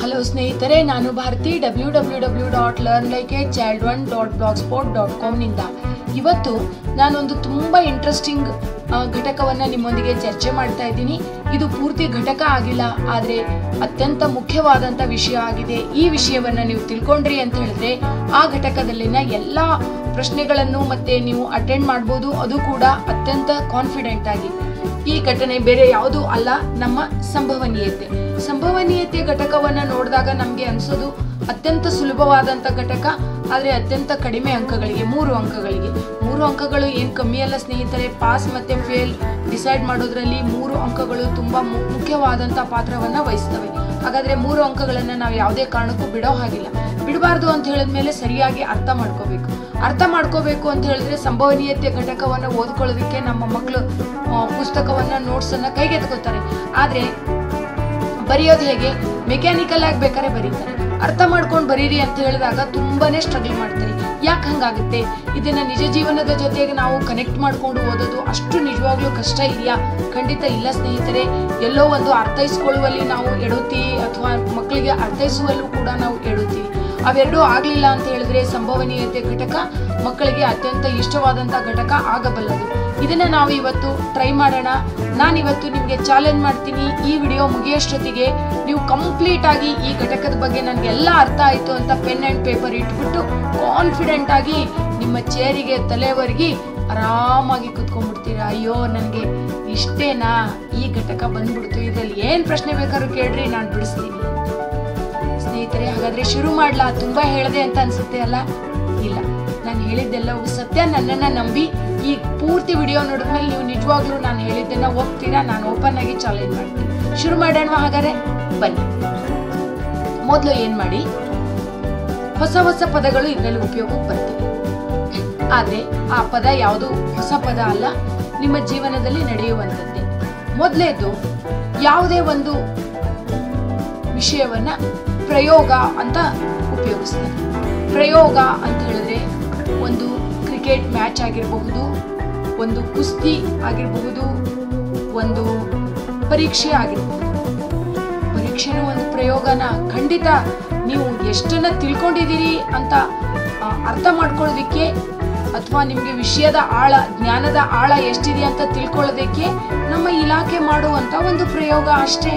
hello ಸ್ನೇಹಿತರೆ ನಾನು Bharathi W W W dot learn like a child one dot blog spot dot ಕಾಮ್ನಿಂದ ಇವತ್ತು ನಾನೊಂದು ತುಂಬ ಇಂಟ್ರೆಸ್ಟಿಂಗ್ ಘಟಕವನ್ನು ನಿಮ್ಮೊಂದಿಗೆ ಚರ್ಚೆ ಮಾಡ್ತಾ ಇದ್ದೀನಿ ಇದು ಪೂರ್ತಿ ಘಟಕ ಆಗಿಲ್ಲ ಆದರೆ ಅತ್ಯಂತ ಮುಖ್ಯವಾದಂಥ ವಿಷಯ ಆಗಿದೆ ಈ ವಿಷಯವನ್ನು ನೀವು ತಿಳ್ಕೊಂಡ್ರಿ ಅಂತ ಹೇಳಿದ್ರೆ ಆ ಘಟಕದಲ್ಲಿನ ಎಲ್ಲ ಪ್ರಶ್ನೆಗಳನ್ನು ಮತ್ತೆ ನೀವು ಅಟೆಂಡ್ ಮಾಡ್ಬೋದು ಅದು ಕೂಡ ಅತ್ಯಂತ ಕಾನ್ಫಿಡೆಂಟ್ ಆಗಿ ಈ ಘಟನೆ ಬೇರೆ ಯಾವುದೂ ಅಲ್ಲ ನಮ್ಮ ಸಂಭವನೀಯತೆ ಸಂಭವನೀಯತೆ ಘಟಕವನ್ನ ನೋಡಿದಾಗ ನಮಗೆ ಅನ್ಸೋದು ಅತ್ಯಂತ ಸುಲಭವಾದಂಥ ಘಟಕ ಆದರೆ ಅತ್ಯಂತ ಕಡಿಮೆ ಅಂಕಗಳಿಗೆ ಮೂರು ಅಂಕಗಳಿಗೆ ಮೂರು ಅಂಕಗಳು ಏನು ಕಮ್ಮಿ ಅಲ್ಲ ಸ್ನೇಹಿತರೆ ಪಾಸ್ ಮತ್ತೆ ಫೇಲ್ ಡಿಸೈಡ್ ಮಾಡೋದ್ರಲ್ಲಿ ಮೂರು ಅಂಕಗಳು ತುಂಬ ಮುಖ್ಯವಾದಂಥ ಪಾತ್ರವನ್ನು ವಹಿಸ್ತವೆ ಹಾಗಾದರೆ ಮೂರು ಅಂಕಗಳನ್ನು ನಾವು ಯಾವುದೇ ಕಾರಣಕ್ಕೂ ಬಿಡೋ ಹಾಗಿಲ್ಲ ಬಿಡಬಾರ್ದು ಅಂತ ಹೇಳಿದ್ಮೇಲೆ ಸರಿಯಾಗಿ ಅರ್ಥ ಮಾಡ್ಕೋಬೇಕು ಅರ್ಥ ಮಾಡ್ಕೋಬೇಕು ಅಂತ ಹೇಳಿದ್ರೆ ಸಂಭವನೀಯತೆ ಘಟಕವನ್ನು ಓದ್ಕೊಳ್ಳೋದಕ್ಕೆ ನಮ್ಮ ಮಕ್ಕಳು ಪುಸ್ತಕವನ್ನು ನೋಟ್ಸನ್ನು ಕೈಗೆ ತಗೋತಾರೆ ಆದರೆ ಬರೆಯೋದು ಹೇಗೆ ಮೆಕ್ಯಾನಿಕಲ್ ಆಗಿ ಬೇಕಾದ್ರೆ ಬರೀತಾರೆ ಅರ್ಥ ಮಾಡ್ಕೊಂಡು ಬರೀರಿ ಅಂತ ಹೇಳಿದಾಗ ತುಂಬಾನೇ ಸ್ಟ್ರಗಲ್ ಮಾಡ್ತಾರೆ ಯಾಕೆ ಹಂಗಾಗುತ್ತೆ ಇದನ್ನ ನಿಜ ಜೀವನದ ಜೊತೆಗೆ ನಾವು ಕನೆಕ್ಟ್ ಮಾಡ್ಕೊಂಡು ಓದೋದು ಅಷ್ಟು ನಿಜವಾಗ್ಲೂ ಕಷ್ಟ ಇದೆಯಾ ಖಂಡಿತ ಇಲ್ಲ ಸ್ನೇಹಿತರೆ ಎಲ್ಲೋ ಒಂದು ಅರ್ಥೈಸ್ಕೊಳ್ಳುವಲ್ಲಿ ನಾವು ಎಡುತ್ತೀವಿ ಅಥವಾ ಮಕ್ಕಳಿಗೆ ಅರ್ಥೈಸುವಲ್ಲೂ ಕೂಡ ನಾವು ಎಡುತ್ತೀವಿ ಅವೆರಡೂ ಆಗಲಿಲ್ಲ ಅಂತ ಹೇಳಿದ್ರೆ ಸಂಭವನೀಯತೆ ಘಟಕ ಮಕ್ಕಳಿಗೆ ಅತ್ಯಂತ ಇಷ್ಟವಾದಂಥ ಘಟಕ ಆಗಬಲ್ಲದು ಇದನ್ನ ನಾವು ಇವತ್ತು ಟ್ರೈ ಮಾಡೋಣ ನಾನು ಇವತ್ತು ನಿಮಗೆ ಚಾಲೆಂಜ್ ಮಾಡ್ತೀನಿ ಈ ವಿಡಿಯೋ ಮುಗಿಯೋಷ್ಟೊತ್ತಿಗೆ ನೀವು ಕಂಪ್ಲೀಟ್ ಆಗಿ ಈ ಘಟಕದ ಬಗ್ಗೆ ನನಗೆಲ್ಲ ಅರ್ಥ ಆಯಿತು ಅಂತ ಪೆನ್ ಆ್ಯಂಡ್ ಪೇಪರ್ ಇಟ್ಬಿಟ್ಟು ಕಾನ್ಫಿಡೆಂಟ್ ಆಗಿ ನಿಮ್ಮ ಚೇರಿಗೆ ತಲೆವರೆಗೆ ಆರಾಮಾಗಿ ಕುತ್ಕೊಂಡ್ಬಿಡ್ತೀರಾ ಅಯ್ಯೋ ನನಗೆ ಇಷ್ಟೇನಾ ಈ ಘಟಕ ಬಂದ್ಬಿಡ್ತು ಇದರಲ್ಲಿ ಏನು ಪ್ರಶ್ನೆ ಬೇಕಾದ್ರೂ ಕೇಳ್ರಿ ನಾನು ಬಿಡಿಸ್ತೀನಿ ಸ್ನೇಹಿತರೆ ಹಾಗಾದ್ರೆ ಶುರು ಮಾಡ್ಲಾ ತುಂಬಾ ಹೇಳಿದೆ ಅಂತ ಅನ್ಸುತ್ತೆ ಅಲ್ಲ ಇಲ್ಲ ನಾನು ಹೇಳಿದ್ದೆಲ್ಲವೂ ಸತ್ಯ ನನ್ನನ್ನ ನಂಬಿ ಈ ಪೂರ್ತಿ ವಿಡಿಯೋ ನೋಡಿದ್ಮೇಲೆ ನೀವು ನಿಜವಾಗ್ಲೂ ನಾನು ಹೇಳಿದ್ದನ್ನ ಒಪ್ತೀರಾ ನಾನು ಓಪನ್ ಆಗಿ ಚಾಲೆಂಜ್ ಮಾಡ್ತೀನಿ ಶುರು ಮಾಡೋಣ ಹಾಗಾದ್ರೆ ಬನ್ನಿ ಮೊದಲು ಏನ್ ಮಾಡಿ ಹೊಸ ಹೊಸ ಪದಗಳು ಇದರಲ್ಲಿ ಉಪಯೋಗಕ್ಕೆ ಬರ್ತವೆ ಆದ್ರೆ ಆ ಪದ ಯಾವುದು ಹೊಸ ಪದ ಅಲ್ಲ ನಿಮ್ಮ ಜೀವನದಲ್ಲಿ ನಡೆಯುವಂಥದ್ದೇ ಮೊದಲೇದು ಯಾವುದೇ ಒಂದು ವಿಷಯವನ್ನ ಪ್ರಯೋಗ ಅಂತ ಉಪಯೋಗಿಸ್ತಾರೆ ಪ್ರಯೋಗ ಅಂತ ಹೇಳಿದ್ರೆ ಒಂದು ಕ್ರಿಕೆಟ್ ಮ್ಯಾಚ್ ಆಗಿರಬಹುದು ಒಂದು ಕುಸ್ತಿ ಆಗಿರಬಹುದು ಒಂದು ಪರೀಕ್ಷೆ ಆಗಿರಬಹುದು ಪರೀಕ್ಷೆನೂ ಒಂದು ಪ್ರಯೋಗನ ಖಂಡಿತ ನೀವು ಎಷ್ಟನ್ನ ತಿಳ್ಕೊಂಡಿದ್ದೀರಿ ಅಂತ ಆ, ಅರ್ಥ ಮಾಡ್ಕೊಳ್ಳೋದಕ್ಕೆ ಅಥವಾ ನಿಮಗೆ ವಿಷಯದ ಆಳ ಜ್ಞಾನದ ಆಳ ಎಷ್ಟಿದೆ ಅಂತ ತಿಳ್ಕೊಳ್ಳೋದಕ್ಕೆ ನಮ್ಮ ಇಲಾಖೆ ಮಾಡುವಂತ ಒಂದು ಪ್ರಯೋಗ ಅಷ್ಟೇ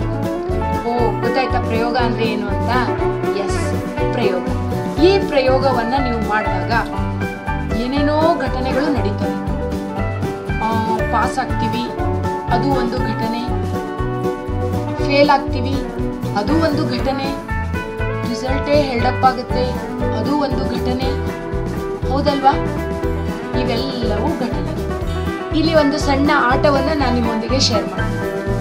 ಓ ಗೊತ್ತಾಯ್ತಾ ಪ್ರಯೋಗ ಅಂದ್ರೆ ಏನು ಅಂತ ಎಸ್ ಪ್ರಯೋಗ ಈ ಪ್ರಯೋಗವನ್ನ ನೀವು ಮಾಡಿದಾಗ ಏನೇನೋ ಘಟನೆಗಳು ನಡೀತವೆ ಪಾಸ್ ಆಗ್ತೀವಿ ಅದು ಒಂದು ಘಟನೆ ಫೇಲ್ ಆಗ್ತೀವಿ ಅದು ಒಂದು ಘಟನೆ ರಿಸಲ್ಟೇ ಹೆಲ್ಡಪ್ ಆಗುತ್ತೆ ಅದು ಒಂದು ಘಟನೆ ಹೌದಲ್ವಾ ಇವೆಲ್ಲವೂ ಘಟನೆ ಇಲ್ಲಿ ಒಂದು ಸಣ್ಣ ಆಟವನ್ನ ನಾನು ನಿಮ್ಮೊಂದಿಗೆ ಶೇರ್ ಮಾಡ್ತೀನಿ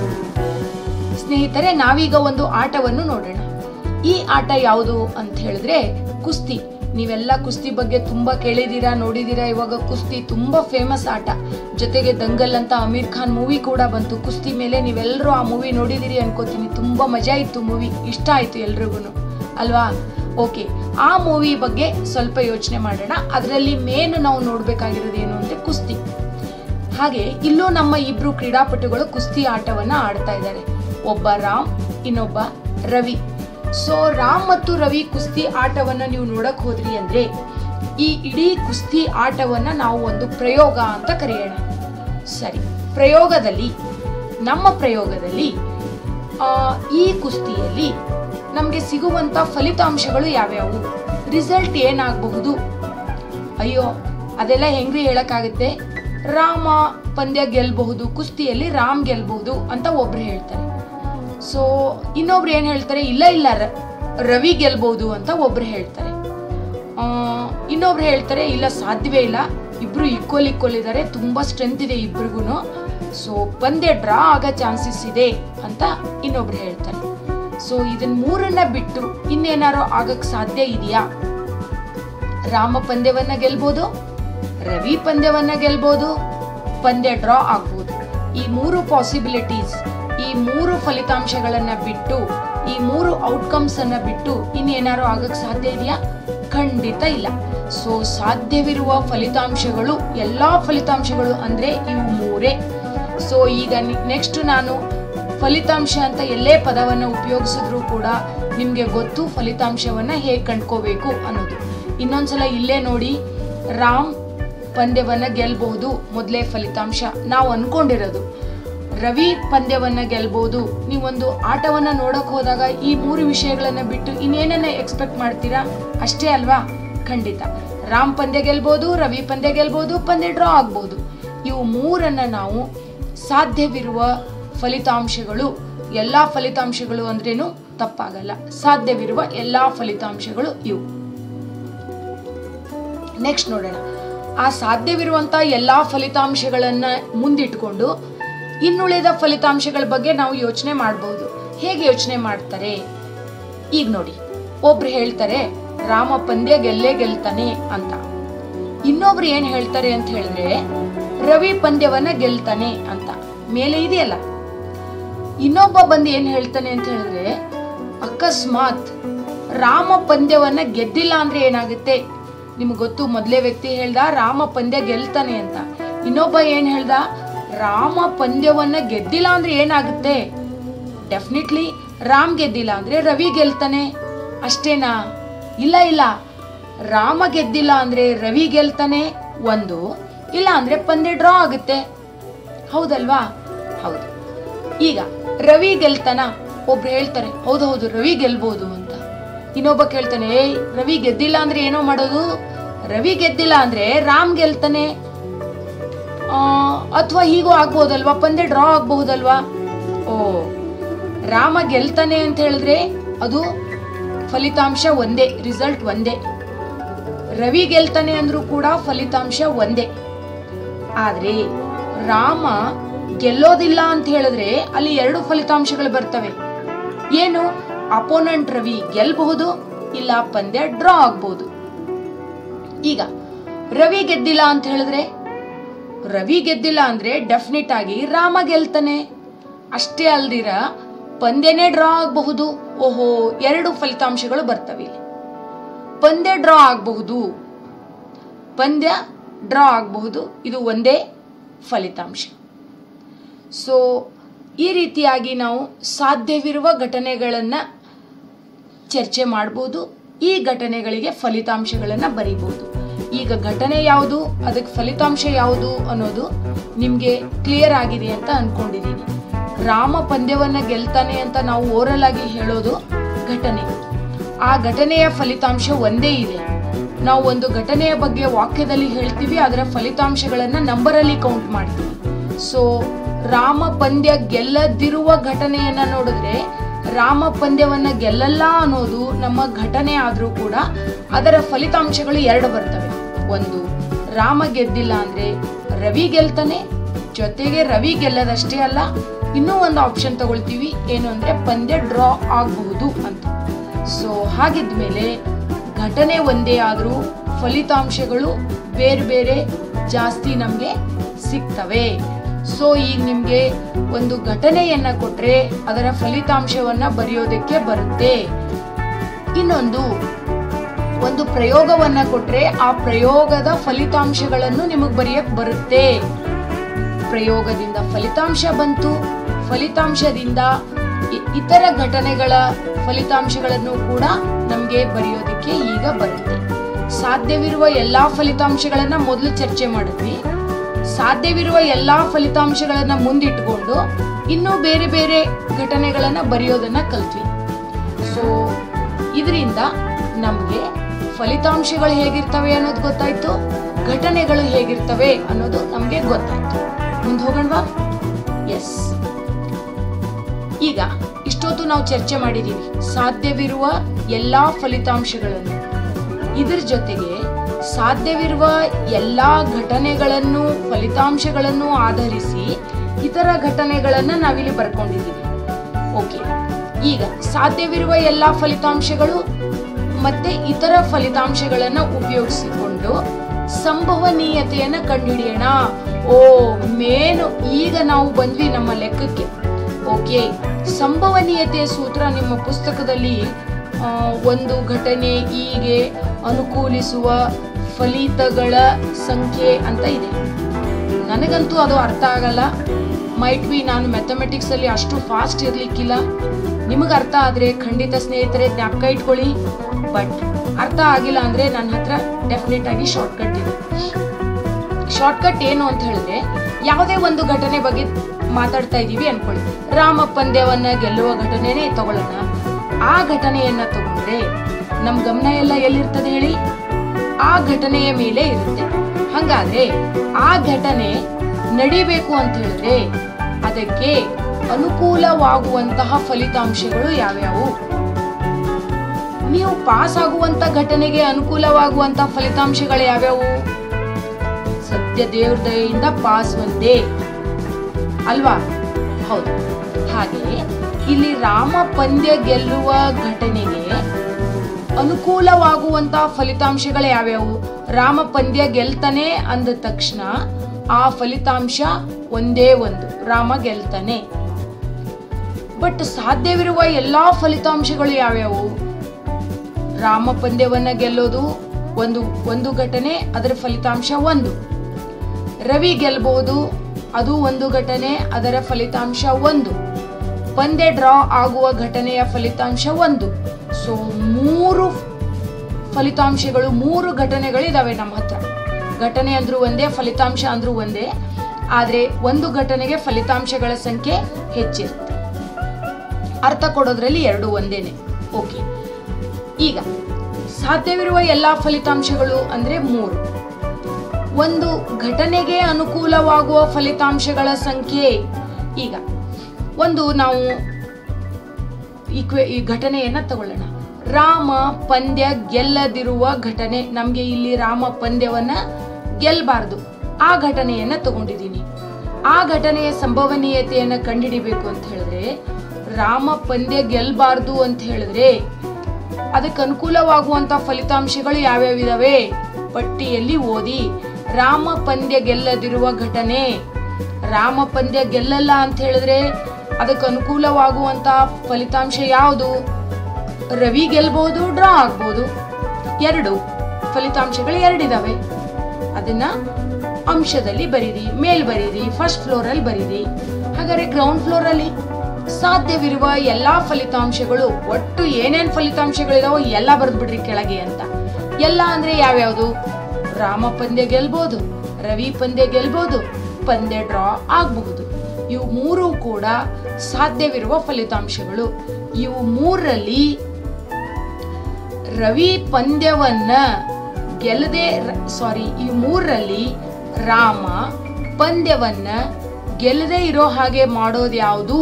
ಸ್ನೇಹಿತರೆ ನಾವೀಗ ಒಂದು ಆಟವನ್ನು ನೋಡೋಣ ಈ ಆಟ ಯಾವುದು ಅಂತ ಹೇಳಿದ್ರೆ ಕುಸ್ತಿ ನೀವೆಲ್ಲ ಕುಸ್ತಿ ಬಗ್ಗೆ ತುಂಬಾ ಕೇಳಿದೀರಾ ನೋಡಿದೀರಾ ಇವಾಗ ಕುಸ್ತಿ ತುಂಬಾ ಫೇಮಸ್ ಆಟ ಜೊತೆಗೆ ದಂಗಲ್ ಅಂತ ಅಮೀರ್ ಖಾನ್ ಮೂವಿ ಕೂಡ ಬಂತು ಕುಸ್ತಿ ಮೇಲೆ ನೀವೆಲ್ಲರೂ ಆ ಮೂವಿ ನೋಡಿದಿರಿ ಅನ್ಕೋತೀನಿ ತುಂಬಾ ಮಜಾ ಇತ್ತು ಮೂವಿ ಇಷ್ಟ ಆಯ್ತು ಎಲ್ರಿಗೂ ಅಲ್ವಾ ಓಕೆ ಆ ಮೂವಿ ಬಗ್ಗೆ ಸ್ವಲ್ಪ ಯೋಚನೆ ಮಾಡೋಣ ಅದರಲ್ಲಿ ಮೇನ್ ನಾವು ನೋಡ್ಬೇಕಾಗಿರೋದು ಏನು ಅಂದ್ರೆ ಕುಸ್ತಿ ಹಾಗೆ ಇಲ್ಲೂ ನಮ್ಮ ಇಬ್ರು ಕ್ರೀಡಾಪಟುಗಳು ಕುಸ್ತಿ ಆಟವನ್ನ ಆಡ್ತಾ ಇದ್ದಾರೆ ಒಬ್ಬ ರಾಮ್ ಇನ್ನೊಬ್ಬ ರವಿ ಸೊ ರಾಮ್ ಮತ್ತು ರವಿ ಕುಸ್ತಿ ಆಟವನ್ನ ನೀವು ನೋಡಕ್ ಹೋದ್ರಿ ಅಂದ್ರೆ ಈ ಇಡೀ ಕುಸ್ತಿ ಆಟವನ್ನ ನಾವು ಒಂದು ಪ್ರಯೋಗ ಅಂತ ಕರೆಯೋಣ ಸರಿ ಪ್ರಯೋಗದಲ್ಲಿ ನಮ್ಮ ಪ್ರಯೋಗದಲ್ಲಿ ಆ, ಈ ಕುಸ್ತಿಯಲ್ಲಿ ನಮಗೆ ಸಿಗುವಂತ ಫಲಿತಾಂಶಗಳು ಯಾವ್ಯಾವು ರಿಸಲ್ಟ್ ಏನಾಗಬಹುದು ಅಯ್ಯೋ ಅದೆಲ್ಲ ಹೆಂಗ್ರಿ ಹೇಳಕ್ಕಾಗುತ್ತೆ ರಾಮ ಪಂದ್ಯ ಗೆಲ್ಬಹುದು ಕುಸ್ತಿಯಲ್ಲಿ ರಾಮ್ ಗೆಲ್ಬಹುದು ಅಂತ ಒಬ್ರು ಹೇಳ್ತಾರೆ ಸೊ ಇನ್ನೊಬ್ರು ಏನ್ ಹೇಳ್ತಾರೆ ಇಲ್ಲ ಇಲ್ಲ ರ- ರವಿ ಗೆಲ್ಬಹುದು ಅಂತ ಒಬ್ರು ಹೇಳ್ತಾರೆ ಆ, ಇನ್ನೊಬ್ರು ಹೇಳ್ತಾರೆ ಇಲ್ಲ ಸಾಧ್ಯವೇ ಇಲ್ಲ ಇಬ್ರು ಈಕ್ವಲ್ ಈಕ್ವಲ್ ಇದ್ದಾರೆ ತುಂಬಾ ಸ್ಟ್ರೆಂತ್ ಇದೆ ಇಬ್ರಿಗೂ ಸೊ ಪಂದ್ಯ ಡ್ರಾ ಆಗೋ ಚಾನ್ಸಸ್ ಇದೆ ಅಂತ ಇನ್ನೊಬ್ರು ಹೇಳ್ತಾರೆ ಸೊ ಇದನ್ ಮೂರನ್ನ ಬಿಟ್ಟು ಇನ್ನೇನಾರು ಆಗಕ್ ಸಾಧ್ಯ ಇದೆಯಾ ರಾಮ ಪಂದ್ಯವನ್ನ ಗೆಲ್ಬೋದು ರವಿ ಪಂದ್ಯವನ್ನ ಗೆಲ್ಬೋದು ಪಂದ್ಯ ಡ್ರಾ ಆಗ್ಬೋದು ಈ ಮೂರು ಪಾಸಿಬಿಲಿಟೀಸ್ ಈ ಮೂರು ಫಲಿತಾಂಶಗಳನ್ನ ಬಿಟ್ಟು ಈ ಮೂರು ಔಟ್ಕಮ್ಸ್ ಅನ್ನ ಬಿಟ್ಟು ಇನ್ನೇನಾರು ಆಗಕ್ ಸಾಧ್ಯ ಇದೆಯಾ ಖಂಡಿತ ಇಲ್ಲ ಸೊ ಸಾಧ್ಯವಿರುವ ಫಲಿತಾಂಶಗಳು ಎಲ್ಲಾ ಫಲಿತಾಂಶಗಳು ಅಂದ್ರೆ ಇವು ಮೂರೇ ಸೊ ಈಗ ನೆಕ್ಸ್ಟ್ ನಾನು ಫಲಿತಾಂಶ ಅಂತ ಎಲ್ಲೇ ಪದವನ್ನು ಉಪಯೋಗಿಸಿದ್ರು ಕೂಡ ನಿಮಗೆ ಗೊತ್ತು ಫಲಿತಾಂಶವನ್ನ ಹೇಗೆ ಕಂಡ್ಕೋಬೇಕು ಅನ್ನೋದು ಇನ್ನೊಂದ್ಸಲ ಇಲ್ಲೇ ನೋಡಿ ರಾಮ್ ಪಂದ್ಯವನ್ನ ಗೆಲ್ಬಹುದು ಮೊದಲೇ ಫಲಿತಾಂಶ ನಾವು ಅನ್ಕೊಂಡಿರೋದು ರವಿ ಪಂದ್ಯವನ್ನ ಗೆಲ್ಬಹುದು ನೀವೊಂದು ಆಟವನ್ನ ನೋಡಕ್ ಹೋದಾಗ ಈ ಮೂರು ವಿಷಯಗಳನ್ನ ಬಿಟ್ಟು ಇನ್ನೇನನ್ನ ಎಕ್ಸ್ಪೆಕ್ಟ್ ಮಾಡ್ತೀರಾ ಅಷ್ಟೇ ಅಲ್ವಾ ಖಂಡಿತ ರಾಮ್ ಪಂದ್ಯ ಗೆಲ್ಬಹುದು ರವಿ ಪಂದ್ಯ ಗೆಲ್ಬಹುದು ಪಂದ್ಯ ಡ್ರಾ ಆಗ್ಬಹುದು ಇವು ಮೂರನ್ನ ನಾವು ಸಾಧ್ಯವಿರುವ ಫಲಿತಾಂಶಗಳು ಎಲ್ಲಾ ಫಲಿತಾಂಶಗಳು ಅಂದ್ರೇನು ತಪ್ಪಾಗಲ್ಲ ಸಾಧ್ಯವಿರುವ ಎಲ್ಲಾ ಫಲಿತಾಂಶಗಳು ಇವು ನೆಕ್ಸ್ಟ್ ನೋಡೋಣ ಆ ಸಾಧ್ಯವಿರುವಂತ ಎಲ್ಲಾ ಫಲಿತಾಂಶಗಳನ್ನ ಮುಂದಿಟ್ಕೊಂಡು ಇನ್ನುಳಿದ ಫಲಿತಾಂಶಗಳ ಬಗ್ಗೆ ನಾವು ಯೋಚನೆ ಮಾಡಬಹುದು ಹೇಗೆ ಯೋಚನೆ ಮಾಡ್ತಾರೆ ಈಗ ನೋಡಿ ಒಬ್ರು ಹೇಳ್ತಾರೆ ರಾಮ ಪಂದ್ಯ ಗೆಲ್ಲೇ ಗೆಲ್ತಾನೆ ಅಂತ ಇನ್ನೊಬ್ರು ಏನ್ ಹೇಳ್ತಾರೆ ಅಂತ ಹೇಳಿದ್ರೆ ರವಿ ಪಂದ್ಯವನ್ನ ಗೆಲ್ತಾನೆ ಅಂತ ಮೇಲೆ ಇದೆಯಲ್ಲ ಇನ್ನೊಬ್ಬ ಬಂದು ಏನ್ ಹೇಳ್ತಾನೆ ಅಂತ ಹೇಳಿದ್ರೆ ಅಕಸ್ಮಾತ್ ರಾಮ ಪಂದ್ಯವನ್ನ ಗೆದ್ದಿಲ್ಲ ಅಂದ್ರೆ ಏನಾಗುತ್ತೆ ನಿಮ್ಗೆ ಗೊತ್ತು ಮೊದಲೇ ವ್ಯಕ್ತಿ ಹೇಳ್ದ ರಾಮ ಪಂದ್ಯ ಗೆಲ್ತಾನೆ ಅಂತ ಇನ್ನೊಬ್ಬ ಏನ್ ಹೇಳ್ದ ರಾಮ ಪಂದ್ಯವನ್ನ ಗೆದ್ದಿಲ್ಲ ಅಂದ್ರೆ ಏನಾಗುತ್ತೆ ಡೆಫಿನೆಟ್ಲಿ ರಾಮ್ ಗೆದ್ದಿಲ್ಲ ಅಂದ್ರೆ ರವಿ ಗೆಲ್ತಾನೆ ಅಷ್ಟೇನಾ ಇಲ್ಲ ಇಲ್ಲ ರಾಮ ಗೆದ್ದಿಲ್ಲ ಅಂದ್ರೆ ರವಿ ಗೆಲ್ತಾನೆ ಒಂದು ಇಲ್ಲ ಅಂದ್ರೆ ಪಂದ್ಯ ಡ್ರಾ ಆಗುತ್ತೆ ಹೌದಲ್ವಾ ಹೌದು ಈಗ ರವಿ ಗೆಲ್ತಾನ ಒಬ್ರು ಹೇಳ್ತಾರೆ ಹೌದು ಹೌದು ರವಿ ಗೆಲ್ಬೋದು ಅಂತ ಇನ್ನೊಬ್ಬ ಕೇಳ್ತಾನೆ ಏಯ್ ರವಿ ಗೆದ್ದಿಲ್ಲ ಅಂದ್ರೆ ಏನೋ ಮಾಡೋದು ರವಿ ಗೆದ್ದಿಲ್ಲ ಅಂದ್ರೆ ರಾಮ್ ಗೆಲ್ತಾನೆ ಅಥವಾ ಹೀಗೂ ಆಗ್ಬೋದಲ್ವಾ ಪಂದ್ಯ ಡ್ರಾ ಆಗ್ಬಹುದಲ್ವಾ ಓ ರಾಮ ಗೆಲ್ತಾನೆ ಅಂತ ಹೇಳಿದ್ರೆ ಅದು ಫಲಿತಾಂಶ ಒಂದೇ ರಿಸಲ್ಟ್ ಒಂದೇ ರವಿ ಗೆಲ್ತಾನೆ ಅಂದ್ರೂ ಕೂಡ ಫಲಿತಾಂಶ ಒಂದೇ ಆದ್ರೆ ರಾಮ ಗೆಲ್ಲೋದಿಲ್ಲ ಅಂತ ಹೇಳಿದ್ರೆ ಅಲ್ಲಿ ಎರಡು ಫಲಿತಾಂಶಗಳು ಬರ್ತವೆ ಏನು ಅಪೋನೆಂಟ್ ರವಿ ಗೆಲ್ಬಹುದು ಇಲ್ಲ ಪಂದ್ಯ ಡ್ರಾ ಆಗ್ಬಹುದು ಈಗ ರವಿ ಗೆದ್ದಿಲ್ಲ ಅಂತ ಹೇಳಿದ್ರೆ ರವಿ ಗೆದ್ದಿಲ್ಲ ಅಂದ್ರೆ ಡೆಫಿನೆಟ್ ಆಗಿ ರಾಮ ಗೆಲ್ತಾನೆ ಅಷ್ಟೇ ಅಲ್ದಿರ ಪಂದ್ಯನೇ ಡ್ರಾ ಆಗಬಹುದು ಓಹೋ ಎರಡು ಫಲಿತಾಂಶಗಳು ಬರ್ತವೆ ಇಲ್ಲಿ ಪಂದ್ಯ ಡ್ರಾ ಆಗಬಹುದು ಪಂದ್ಯ ಡ್ರಾ ಆಗಬಹುದು ಇದು ಒಂದೇ ಫಲಿತಾಂಶ ಸೊ ಈ ರೀತಿಯಾಗಿ ನಾವು ಸಾಧ್ಯವಿರುವ ಘಟನೆಗಳನ್ನು ಚರ್ಚೆ ಮಾಡ್ಬೋದು ಈ ಘಟನೆಗಳಿಗೆ ಫಲಿತಾಂಶಗಳನ್ನು ಬರಿಬೋದು ಈಗ ಘಟನೆ ಯಾವುದು ಅದಕ್ಕೆ ಫಲಿತಾಂಶ ಯಾವುದು ಅನ್ನೋದು ನಿಮಗೆ ಕ್ಲಿಯರ್ ಆಗಿದೆ ಅಂತ ಅನ್ಕೊಂಡಿದ್ದೀನಿ ರಾಮ ಪಂದ್ಯವನ್ನ ಗೆಲ್ತಾನೆ ಅಂತ ನಾವು ಓರಲ್ ಆಗಿ ಹೇಳೋದು ಘಟನೆ ಆ ಘಟನೆಯ ಫಲಿತಾಂಶ ಒಂದೇ ಇದೆ ನಾವು ಒಂದು ಘಟನೆಯ ಬಗ್ಗೆ ವಾಕ್ಯದಲ್ಲಿ ಹೇಳ್ತೀವಿ ಅದರ ಫಲಿತಾಂಶಗಳನ್ನ ನಂಬರಲ್ಲಿ ಕೌಂಟ್ ಮಾಡ್ತೀವಿ ಸೊ ರಾಮ ಪಂದ್ಯ ಗೆಲ್ಲದಿರುವ ಘಟನೆಯನ್ನ ನೋಡಿದ್ರೆ ರಾಮ ಪಂದ್ಯವನ್ನ ಗೆಲ್ಲಲ್ಲ ಅನ್ನೋದು ನಮ್ಮ ಘಟನೆ ಆದ್ರೂ ಕೂಡ ಅದರ ಫಲಿತಾಂಶಗಳು ಎರಡು ಬರ್ತವೆ ಒಂದು ರಾಮ ಗೆದ್ದಿಲ್ಲ ಅಂದ್ರೆ ರವಿ ಗೆಲ್ತಾನೆ ಜೊತೆಗೆ ರವಿ ಗೆಲ್ಲದಷ್ಟೇ ಅಲ್ಲ ಇನ್ನೂ ಒಂದು ಆಪ್ಷನ್ ತಗೊಳ್ತೀವಿ ಏನು ಅಂದ್ರೆ ಪಂದ್ಯ ಡ್ರಾ ಆಗಬಹುದು ಅಂತ ಸೊ ಹಾಗಿದ್ಮೇಲೆ ಘಟನೆ ಒಂದೇ ಆದರೂ ಫಲಿತಾಂಶಗಳು ಬೇರೆ ಬೇರೆ ಜಾಸ್ತಿ ನಮಗೆ ಸಿಗ್ತವೆ ಸೊ ಈಗ ನಿಮಗೆ ಒಂದು ಘಟನೆಯನ್ನ ಕೊಟ್ರೆ ಅದರ ಫಲಿತಾಂಶವನ್ನ ಬರೆಯೋದಕ್ಕೆ ಬರುತ್ತೆ ಇನ್ನೊಂದು ಒಂದು ಪ್ರಯೋಗವನ್ನ ಕೊಟ್ರೆ ಆ ಪ್ರಯೋಗದ ಫಲಿತಾಂಶಗಳನ್ನು ನಿಮಗೆ ಬರೆಯಕ್ ಬರುತ್ತೆ ಪ್ರಯೋಗದಿಂದ ಫಲಿತಾಂಶ ಬಂತು ಫಲಿತಾಂಶದಿಂದ ಇ- ಇತರ ಘಟನೆಗಳ ಫಲಿತಾಂಶಗಳನ್ನು ಕೂಡ ನಮಗೆ ಬರೆಯೋದಕ್ಕೆ ಈಗ ಬರುತ್ತೆ ಸಾಧ್ಯವಿರುವ ಎಲ್ಲಾ ಫಲಿತಾಂಶಗಳನ್ನ ಮೊದಲು ಚರ್ಚೆ ಮಾಡಿದ್ವಿ ಸಾಧ್ಯವಿರುವ ಎಲ್ಲಾ ಫಲಿತಾಂಶಗಳನ್ನ ಮುಂದಿಟ್ಕೊಂಡು ಇನ್ನೂ ಬೇರೆ ಬೇರೆ ಘಟನೆಗಳನ್ನ ಬರೆಯೋದನ್ನ ಕಲ್ತ್ವಿ ಸೊ ಇದರಿಂದ ನಮಗೆ ಫಲಿತಾಂಶಗಳು ಹೇಗಿರ್ತವೆ ಅನ್ನೋದು ಗೊತ್ತಾಯ್ತು ಘಟನೆಗಳು ಹೇಗಿರ್ತವೆ ಅನ್ನೋದು ನಮಗೆ ಗೊತ್ತಾಯ್ತು ಮುಂದೆ ಹೋಗೋಣವಾ ಎಸ್ ಈಗ ಇಷ್ಟೊತ್ತು ನಾವು ಚರ್ಚೆ ಮಾಡಿದೀವಿ ಸಾಧ್ಯವಿರುವ ಎಲ್ಲಾ ಫಲಿತಾಂಶಗಳನ್ನು ಇದರ ಜೊತೆಗೆ ಸಾಧ್ಯವಿರುವ ಎಲ್ಲಾ ಘಟನೆಗಳನ್ನು ಫಲಿತಾಂಶಗಳನ್ನು ಆಧರಿಸಿ ಇತರ ಘಟನೆಗಳನ್ನ ನಾವಿಲ್ಲಿ ಬರ್ಕೊಂಡಿದ್ದೀವಿ ಓಕೆ ಈಗ ಸಾಧ್ಯವಿರುವ ಎಲ್ಲಾ ಫಲಿತಾಂಶಗಳು ಮತ್ತೆ ಇತರ ಫಲಿತಾಂಶಗಳನ್ನ ಉಪಯೋಗಿಸಿಕೊಂಡು ಸಂಭವನೀಯತೆಯನ್ನ ಕಂಡುಹಿಡಿಯೋಣ ಓ ಮೇನು ಈಗ ನಾವು ಬಂದ್ವಿ ನಮ್ಮ ಲೆಕ್ಕಕ್ಕೆ ಓಕೆ ಸಂಭವನೀಯತೆಯ ಸೂತ್ರ ನಿಮ್ಮ ಪುಸ್ತಕದಲ್ಲಿ ಆ, ಒಂದು ಘಟನೆ ಹೀಗೆ ಅನುಕೂಲಿಸುವ ಫಲಿತಗಳ ಸಂಖ್ಯೆ ಅಂತ ಇದೆ ನನಗಂತೂ ಅದು ಅರ್ಥ ಆಗಲ್ಲ ಮೈಟ್ ಬಿ ನಾನು ಮ್ಯಾಥಮೆಟಿಕ್ಸಲ್ಲಿ ಅಷ್ಟು ಫಾಸ್ಟ್ ಇರಲಿಕ್ಕಿಲ್ಲ ನಿಮಗೆ ಅರ್ಥ ಆದರೆ ಖಂಡಿತ ಸ್ನೇಹಿತರೆ ಜ್ಞಾಪಕ ಇಟ್ಕೊಳ್ಳಿ ಬಟ್ ಅರ್ಥ ಆಗಿಲ್ಲ ಅಂದರೆ ನನ್ನ ಹತ್ರ ಡೆಫಿನೆಟ್ ಆಗಿ ಶಾರ್ಟ್ಕಟ್ ಇದೆ ಶಾರ್ಟ್ಕಟ್ ಏನು ಅಂತ ಹೇಳಿದ್ರೆ ಯಾವುದೇ ಒಂದು ಘಟನೆ ಬಗ್ಗೆ ಮಾತಾಡ್ತಾ ಇದ್ದೀವಿ ಅನ್ಕೊಳ್ಳಿ ರಾಮ ಪಂದ್ಯವನ್ನ ಗೆಲ್ಲುವ ಘಟನೆನೇ ತಗೊಳ್ಳೋಣ ಆ ಘಟನೆಯನ್ನ ತಗೊಂಡ್ರೆ ನಮ್ ಗಮನ ಎಲ್ಲ ಎಲ್ಲಿರ್ತದೆ ಹೇಳಿ ಆ ಘಟನೆಯ ಮೇಲೆ ಇರುತ್ತೆ ಹಂಗಾದ್ರೆ ಆ ಘಟನೆ ನಡಿಬೇಕು ಅಂತ ಹೇಳಿದ್ರೆ ಅದಕ್ಕೆ ಅನುಕೂಲವಾಗುವಂತಹ ಫಲಿತಾಂಶಗಳು ಯಾವ್ಯಾವು ನೀವು ಪಾಸ್ ಆಗುವಂತ ಘಟನೆಗೆ ಅನುಕೂಲವಾಗುವಂತ ಫಲಿತಾಂಶಗಳು ಯಾವ್ಯಾವು ಸತ್ಯ ದೇವ್ರ ದಯೆಯಿಂದ ಪಾಸ್ ಒಂದೇ ಅಲ್ವಾ ಹೌದು ಹಾಗೆ ಇಲ್ಲಿ ರಾಮ ಪಂದ್ಯ ಗೆಲ್ಲುವ ಘಟನೆಗೆ ಅನುಕೂಲವಾಗುವಂತ ಫಲಿತಾಂಶಗಳು ಯಾವ್ಯಾವು ರಾಮ ಪಂದ್ಯ ಗೆಲ್ತಾನೆ ಅಂದ ತಕ್ಷಣ ಆ ಫಲಿತಾಂಶ ಒಂದೇ ಒಂದು ರಾಮ ಗೆಲ್ತಾನೆ ಬಟ್ ಸಾಧ್ಯವಿರುವ ಎಲ್ಲಾ ಫಲಿತಾಂಶಗಳು ಯಾವ್ಯಾವು ರಾಮ ಪಂದ್ಯವನ್ನ ಗೆಲ್ಲೋದು ಒಂದು ಒಂದು ಘಟನೆ ಅದರ ಫಲಿತಾಂಶ ಒಂದು ರವಿ ಗೆಲ್ಬಹುದು ಅದು ಒಂದು ಘಟನೆ ಅದರ ಫಲಿತಾಂಶ ಒಂದು ಪಂದ್ಯ ಡ್ರಾ ಆಗುವ ಘಟನೆಯ ಫಲಿತಾಂಶ ಒಂದು ಸೊ ಮೂರು ಫಲಿತಾಂಶಗಳು ಮೂರು ಘಟನೆಗಳಿದಾವೆ ನಮ್ಮ ಹತ್ರ ಘಟನೆ ಅಂದ್ರೂ ಒಂದೇ ಫಲಿತಾಂಶ ಅಂದ್ರೂ ಒಂದೇ ಆದ್ರೆ ಒಂದು ಘಟನೆಗೆ ಫಲಿತಾಂಶಗಳ ಸಂಖ್ಯೆ ಹೆಚ್ಚಿರುತ್ತೆ ಅರ್ಥ ಕೊಡೋದ್ರಲ್ಲಿ ಎರಡು ಒಂದೇನೆ ಓಕೆ ಈಗ ಸಾಧ್ಯವಿರುವ ಎಲ್ಲಾ ಫಲಿತಾಂಶಗಳು ಅಂದ್ರೆ ಮೂರು ಒಂದು ಘಟನೆಗೆ ಅನುಕೂಲವಾಗುವ ಫಲಿತಾಂಶಗಳ ಸಂಖ್ಯೆ ಈಗ ಒಂದು ನಾವು ಈಕ್ವೆ ಈ ಘಟನೆಯನ್ನ ತಗೊಳ್ಳೋಣ ರಾಮ ಪಂದ್ಯ ಗೆಲ್ಲದಿರುವ ಘಟನೆ ನಮ್ಗೆ ಇಲ್ಲಿ ರಾಮ ಪಂದ್ಯವನ್ನ ಗೆಲ್ಬಾರ್ದು ಆ ಘಟನೆಯನ್ನ ತಗೊಂಡಿದ್ದೀನಿ ಆ ಘಟನೆಯ ಸಂಭವನೀಯತೆಯನ್ನ ಕಂಡುಹಿಡಿಬೇಕು ಅಂತ ಹೇಳಿದ್ರೆ ರಾಮ ಪಂದ್ಯ ಗೆಲ್ಬಾರ್ದು ಅಂತ ಹೇಳಿದ್ರೆ ಅದಕ್ಕೆ ಅನುಕೂಲವಾಗುವಂತ ಫಲಿತಾಂಶಗಳು ಯಾವ್ಯಾವಿದಾವೆ ಪಟ್ಟಿಯಲ್ಲಿ ಓದಿ ರಾಮ ಪಂದ್ಯ ಗೆಲ್ಲದಿರುವ ಘಟನೆ ರಾಮ ಪಂದ್ಯ ಗೆಲ್ಲಲ್ಲ ಅಂತ ಹೇಳಿದ್ರೆ ಅದಕ್ಕೆ ಅನುಕೂಲವಾಗುವಂತ ಫಲಿತಾಂಶ ಯಾವುದು ರವಿ ಗೆಲ್ಬಹುದು ಡ್ರಾ ಆಗ್ಬೋದು ಎರಡು ಫಲಿತಾಂಶಗಳು ಎರಡಿದಾವೆ ಅದನ್ನ ಅಂಶದಲ್ಲಿ ಬರೀರಿ ಮೇಲ್ ಬರೀರಿ ಫಸ್ಟ್ ಫ್ಲೋರ್ ಅಲ್ಲಿ ಬರೀರಿ ಹಾಗಾದ್ರೆ ಗ್ರೌಂಡ್ ಫ್ಲೋರ್ ಅಲ್ಲಿ ಸಾಧ್ಯವಿರುವ ಎಲ್ಲಾ ಫಲಿತಾಂಶಗಳು ಒಟ್ಟು ಏನೇನ್ ಫಲಿತಾಂಶಗಳಿದಾವೋ ಎಲ್ಲ ಬರ್ದ್ಬಿಡ್ರಿ ಕೆಳಗೆ ಅಂತ ಎಲ್ಲ ಅಂದ್ರೆ ಯಾವ್ಯಾವ್ದು ರಾಮ ಪಂದ್ಯ ಗೆಲ್ಬಹುದು ರವಿ ಪಂದ್ಯ ಗೆಲ್ಬಹುದು ಪಂದ್ಯ ಡ್ರಾ ಆಗಬಹುದು ಇವು ಮೂರು ಕೂಡ ಸಾಧ್ಯವಿರುವ ಫಲಿತಾಂಶಗಳು ಇವು ಮೂರರಲ್ಲಿ ರವಿ ಪಂದ್ಯವನ್ನ ಗೆಲ್ಲದೆ ಸಾರಿ ಈ ಮೂರರಲ್ಲಿ ರಾಮ ಪಂದ್ಯವನ್ನ ಗೆಲ್ಲದೆ ಇರೋ ಹಾಗೆ ಮಾಡೋದು ಯಾವುದು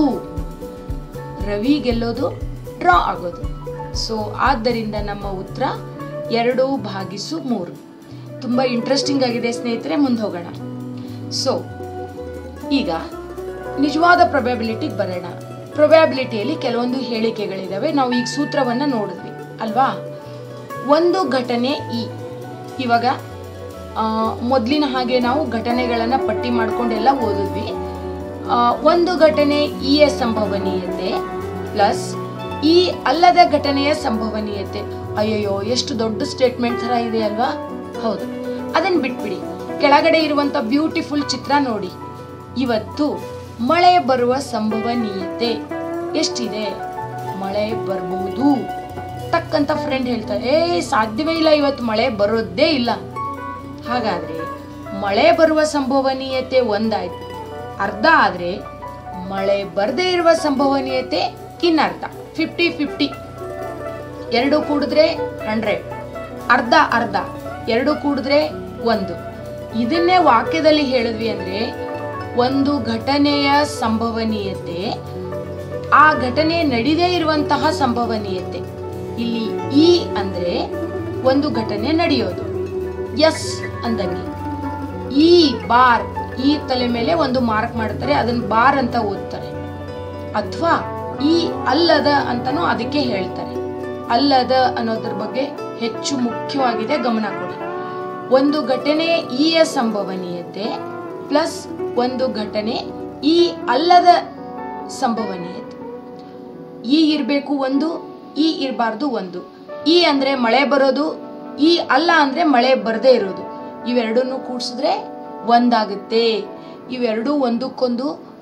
ರವಿ ಗೆಲ್ಲೋದು ಡ್ರಾ ಆಗೋದು ಸೊ ಆದ್ದರಿಂದ ನಮ್ಮ ಉತ್ತರ ಎರಡು ಭಾಗಿಸು ಮೂರು ತುಂಬ ಇಂಟ್ರೆಸ್ಟಿಂಗ್ ಆಗಿದೆ ಸ್ನೇಹಿತರೆ ಮುಂದೆ ಹೋಗೋಣ ಸೊ ಈಗ ನಿಜವಾದ ಪ್ರೊಬ್ಯಾಬಿಲಿಟಿಗೆ ಬರೋಣ ಪ್ರೊಬ್ಯಾಬಿಲಿಟಿಯಲ್ಲಿ ಕೆಲವೊಂದು ಹೇಳಿಕೆಗಳಿದಾವೆ ನಾವು ಈಗ ಸೂತ್ರವನ್ನ ನೋಡಿದ್ವಿ ಅಲ್ವಾ ಒಂದು ಘಟನೆ ಇ ಇವಾಗ ಆ, ಮೊದ್ಲಿನ ಹಾಗೆ ನಾವು ಘಟನೆಗಳನ್ನ ಪಟ್ಟಿ ಮಾಡ್ಕೊಂಡೆಲ್ಲ ಓದಿದ್ವಿ ಆ, ಒಂದು ಘಟನೆ ಇಯ ಸಂಭವನೀಯತೆ ಪ್ಲಸ್ ಈ ಅಲ್ಲದ ಘಟನೆಯ ಸಂಭವನೀಯತೆ ಅಯ್ಯಯ್ಯೋ ಎಷ್ಟು ದೊಡ್ಡ ಸ್ಟೇಟ್ಮೆಂಟ್ ತರ ಇದೆ ಅಲ್ವಾ ಹೌದು ಅದನ್ನ ಬಿಟ್ಬಿಡಿ ಕೆಳಗಡೆ ಇರುವಂತ ಬ್ಯೂಟಿಫುಲ್ ಚಿತ್ರ ನೋಡಿ ಇವತ್ತು ಮಳೆ ಬರುವ ಸಂಭವನೀಯತೆ ಎಷ್ಟಿದೆ ಮಳೆ ಬರ್ಬಹುದು ಟಕ್ಕಂತ ಫ್ರೆಂಡ್ ಹೇಳ್ತಾರೆ ಏ ಸಾಧ್ಯವೇ ಇಲ್ಲ ಇವತ್ತು ಮಳೆ ಬರೋದೇ ಇಲ್ಲ ಹಾಗಾದ್ರೆ ಮಳೆ ಬರುವ ಸಂಭವನೀಯತೆ ಒಂದಾಯ್ತು ಅರ್ಧ ಆದ್ರೆ ಮಳೆ ಬರದೇ ಇರುವ ಸಂಭವನೀಯತೆ ಇನ್ನರ್ಧ ಫಿಫ್ಟಿ ಫಿಫ್ಟಿ ಎರಡು ಕೂಡಿದ್ರೆ ಹಂಡ್ರೆಡ್ ಅರ್ಧ ಅರ್ಧ ಎರಡು ಕೂಡಿದ್ರೆ ಒಂದು ಇದನ್ನೇ ವಾಕ್ಯದಲ್ಲಿ ಹೇಳಿದ್ವಿ ಅಂದ್ರೆ ಒಂದು ಘಟನೆಯ ಸಂಭವನೀಯತೆ ಆ ಘಟನೆ ನಡೀದೇ ಇರುವಂತಹ ಸಂಭವನೀಯತೆ ಇಲ್ಲಿ ಈ ಅಂದ್ರೆ ಒಂದು ಘಟನೆ ನಡೆಯೋದು ಎಸ್ ಅಂದಂಗೆ ಈ ಬಾರ್ ಈ ತಲೆ ಮೇಲೆ ಒಂದು ಮಾರ್ಕ್ ಮಾಡ್ತಾರೆ ಅದನ್ನ ಬಾರ್ ಅಂತ ಓದ್ತಾರೆ ಅಥವಾ ಈ ಅಲ್ಲದ ಅಂತಾನೂ ಅದಕ್ಕೆ ಹೇಳ್ತಾರೆ ಅಲ್ಲದ ಅನ್ನೋದ್ರ ಬಗ್ಗೆ ಹೆಚ್ಚು ಮುಖ್ಯವಾಗಿದೆ ಗಮನ ಕೊಡಿ ಒಂದು ಘಟನೆ ಈಯ ಸಂಭವನೀಯತೆ ಪ್ಲಸ್ ಒಂದು ಘಟನೆ ಈ ಅಲ್ಲದ ಸಂಭವನೀಯತೆ ಈ ಇರಬೇಕು ಒಂದು ಈ ಇರಬಾರ್ದು ಒಂದು ಈ ಅಂದ್ರೆ ಮಳೆ ಬರೋದು ಈ ಅಲ್ಲ ಅಂದ್ರೆ ಮಳೆ ಬರದೇ ಇರೋದು ಇವೆರಡನ್ನು ಕೂಡಿಸಿದ್ರೆ ಒಂದಾಗುತ್ತೆ ಇವೆರಡು ಒಂದಕ್ಕೊಂದು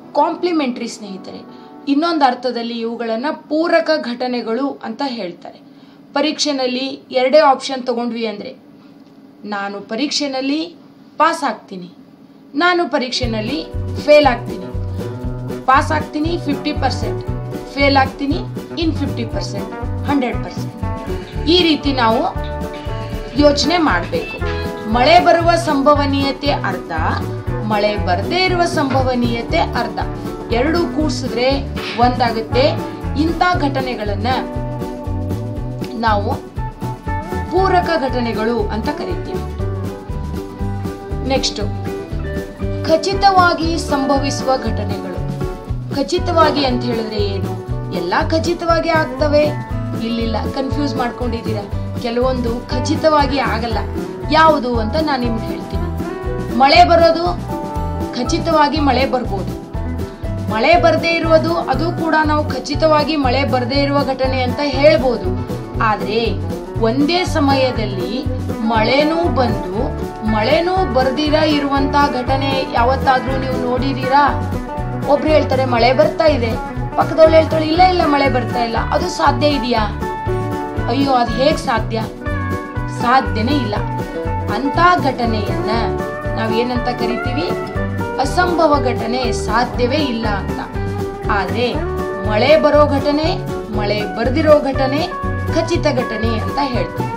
ಕಾಂಪ್ಲಿಮೆಂಟ್ರಿ ಸ್ನೇಹಿತರೆ ಇನ್ನೊಂದು ಅರ್ಥದಲ್ಲಿ ಇವುಗಳನ್ನು ಪೂರಕ ಘಟನೆಗಳು ಅಂತ ಹೇಳ್ತಾರೆ ಪರೀಕ್ಷೆನಲ್ಲಿ ಎರಡೇ ಆಪ್ಷನ್ ತಗೊಂಡ್ವಿ ಅಂದರೆ ನಾನು ಪರೀಕ್ಷೆನಲ್ಲಿ ಪಾಸ್ ಆಗ್ತೀನಿ ನಾನು ಪರೀಕ್ಷೆನಲ್ಲಿ ಫೇಲ್ ಆಗ್ತೀನಿ ಪಾಸ್ ಆಗ್ತೀನಿ ಫಿಫ್ಟಿ ಪರ್ಸೆಂಟ್ ಫೇಲ್ ಆಗ್ತೀನಿ in fifty percent hundred percent ಈ ರೀತಿ ನಾವು ಯೋಚನೆ ಮಾಡಬೇಕು ಮಳೆ ಬರುವ ಸಂಭವನೀಯತೆ ಅರ್ಧ ಮಳೆ ಬರದೇ ಇರುವ ಸಂಭವನೀಯತೆ ಅರ್ಧ ಎರಡು ಕೂಡಿಸಿದ್ರೆ ಒಂದಾಗುತ್ತೆ ಇಂಥ ಘಟನೆಗಳನ್ನ ನಾವು ಪೂರಕ ಘಟನೆಗಳು ಅಂತ ಕರಿತೀವಿ ನೆಕ್ಸ್ಟ್ ಖಚಿತವಾಗಿ ಸಂಭವಿಸುವ ಘಟನೆಗಳು ಖಚಿತವಾಗಿ ಅಂತ ಹೇಳಿದ್ರೆ ಏನು ಎಲ್ಲ ಖಚಿತವಾಗಿ ಆಗ್ತವೆ ಇಲ್ಲಿಲ್ಲ ಕನ್ಫ್ಯೂಸ್ ಮಾಡ್ಕೊಂಡಿದ್ದೀರಾ ಕೆಲವೊಂದು ಖಚಿತವಾಗಿ ಆಗಲ್ಲ ಯಾವುದು ಅಂತ ನಾನು ನಿಮ್ಗೆ ಹೇಳ್ತೀನಿ ಮಳೆ ಬರೋದು ಖಚಿತವಾಗಿ ಮಳೆ ಬರ್ಬೋದು ಮಳೆ ಬರದೇ ಇರುವುದು ಅದು ಕೂಡ ನಾವು ಖಚಿತವಾಗಿ ಮಳೆ ಬರದೇ ಇರುವ ಘಟನೆ ಅಂತ ಹೇಳ್ಬೋದು ಆದ್ರೆ ಒಂದೇ ಸಮಯದಲ್ಲಿ ಮಳೆನೂ ಬಂದು ಮಳೆನೂ ಬರ್ದಿರ ಇರುವಂತ ಘಟನೆ ಯಾವತ್ತಾದ್ರೂ ನೀವು ನೋಡಿದೀರಾ ಒಬ್ರು ಹೇಳ್ತಾರೆ ಮಳೆ ಬರ್ತಾ ಇದೆ ಪಕ್ಕದವ್ಳು ಹೇಳ್ತಾಳೆ ಇಲ್ಲ ಇಲ್ಲ ಮಳೆ ಬರ್ತಾ ಇಲ್ಲ ಅದು ಸಾಧ್ಯ ಇದೆಯಾ ಅಯ್ಯೋ ಅದು ಹೇಗ್ ಸಾಧ್ಯ ಸಾಧ್ಯನೇ ಇಲ್ಲ ಅಂತ ಘಟನೆಯನ್ನ ನಾವ್ ಏನಂತ ಕರಿತೀವಿ ಅಸಂಭವ ಘಟನೆ ಸಾಧ್ಯವೇ ಇಲ್ಲ ಅಂತ ಆದ್ರೆ ಮಳೆ ಬರೋ ಘಟನೆ ಮಳೆ ಬರ್ದಿರೋ ಘಟನೆ ಖಚಿತ ಘಟನೆ ಅಂತ ಹೇಳ್ತೀವಿ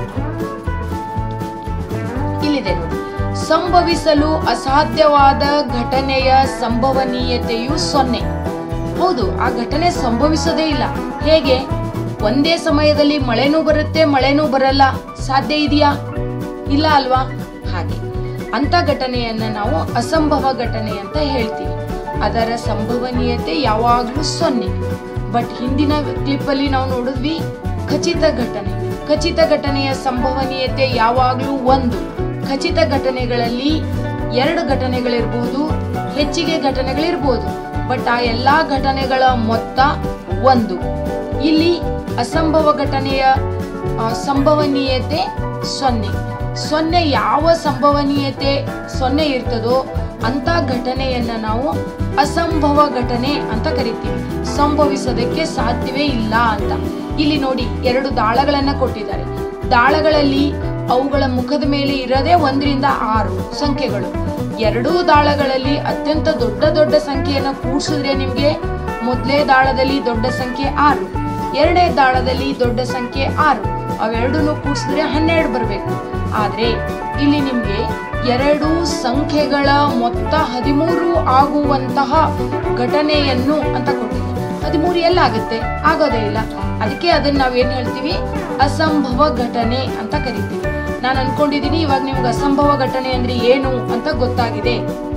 ಇಲ್ಲಿದೆ ನೋಡಿ ಸಂಭವಿಸಲು ಅಸಾಧ್ಯವಾದ ಘಟನೆಯ ಸಂಭವನೀಯತೆಯು ಸೊನ್ನೆ ಹೌದು ಆ ಘಟನೆ ಸಂಭವಿಸೋದೇ ಇಲ್ಲ ಹೇಗೆ ಒಂದೇ ಸಮಯದಲ್ಲಿ ಮಳೆನೂ ಬರುತ್ತೆ ಮಳೆನೂ ಬರಲ್ಲ ಸಾಧ್ಯ ಇದೆಯಾ ಇಲ್ಲ ಅಲ್ವಾ ಹಾಗೆ ಅಂತ ಘಟನೆಯನ್ನ ನಾವು ಅಸಂಭವ ಘಟನೆ ಅಂತ ಹೇಳ್ತೀವಿ ಅದರ ಸಂಭವನೀಯತೆ ಯಾವಾಗಲೂ ಸೊನ್ನೆ ಬಟ್ ಹಿಂದಿನ ಕ್ಲಿಪ್ ಅಲ್ಲಿ ನಾವು ನೋಡಿದ್ವಿ ಖಚಿತ ಘಟನೆ ಖಚಿತ ಘಟನೆಯ ಸಂಭವನೀಯತೆ ಯಾವಾಗಲೂ ಒಂದು ಖಚಿತ ಘಟನೆಗಳಲ್ಲಿ ಎರಡು ಘಟನೆಗಳಿರ್ಬೋದು ಹೆಚ್ಚಿಗೆ ಘಟನೆಗಳಿರ್ಬೋದು ಬಟ್ ಆ ಎಲ್ಲಾ ಘಟನೆಗಳ ಮೊತ್ತ ಒಂದು ಇಲ್ಲಿ ಅಸಂಭವ ಘಟನೆಯ ಆ, ಸಂಭವನೀಯತೆ ಸೊನ್ನೆ ಸೊನ್ನೆ ಯಾವ ಸಂಭವನೀಯತೆ ಸೊನ್ನೆ ಇರ್ತದೋ ಅಂತ ಘಟನೆಯನ್ನ ನಾವು ಅಸಂಭವ ಘಟನೆ ಅಂತ ಕರಿತೀವಿ ಸಂಭವಿಸೋದಕ್ಕೆ ಸಾಧ್ಯವೇ ಇಲ್ಲ ಅಂತ ಇಲ್ಲಿ ನೋಡಿ ಎರಡು ದಾಳಗಳನ್ನ ಕೊಟ್ಟಿದ್ದಾರೆ ದಾಳಗಳಲ್ಲಿ ಅವುಗಳ ಮುಖದ ಮೇಲೆ ಇರದೇ ಒಂದರಿಂದ ಆರು ಸಂಖ್ಯೆಗಳು ಎರಡೂ ದಾಳಗಳಲ್ಲಿ ಅತ್ಯಂತ ದೊಡ್ಡ ದೊಡ್ಡ ಸಂಖ್ಯೆಯನ್ನ ಕೂಡಿಸಿದ್ರೆ ನಿಮ್ಗೆ ಮೊದಲೇ ದಾಳದಲ್ಲಿ ದೊಡ್ಡ ಸಂಖ್ಯೆ ಆರು ಎರಡನೇ ದಾಳದಲ್ಲಿ ದೊಡ್ಡ ಸಂಖ್ಯೆ ಆರು ಅವೆರಡನ್ನು ಕೂಡಿಸಿದ್ರೆ ಹನ್ನೆರಡು ಬರಬೇಕು ಆದ್ರೆ ಇಲ್ಲಿ ನಿಮ್ಗೆ ಎರಡು ಸಂಖ್ಯೆಗಳ ಮೊತ್ತ ಹದಿಮೂರು ಆಗುವಂತಹ ಘಟನೆಯನ್ನು ಅಂತ ಕೊಟ್ಟಿದೆ ಹದಿಮೂರು ಎಲ್ಲಾಗುತ್ತೆ ಆಗೋದೇ ಇಲ್ಲ ಅದಕ್ಕೆ ಅದನ್ನ ನಾವೇನ್ ಹೇಳ್ತೀವಿ ಅಸಂಭವ ಘಟನೆ ಅಂತ ಕರಿತೀವಿ ನಾನು ಅನ್ಕೊಂಡಿದೀನಿ ಇವಾಗ ನಿಮ್ಗೆ ಅಸಂಭವ ಘಟನೆ ಅಂದ್ರೆ ಏನು ಅಂತ ಗೊತ್ತಾಗಿದೆ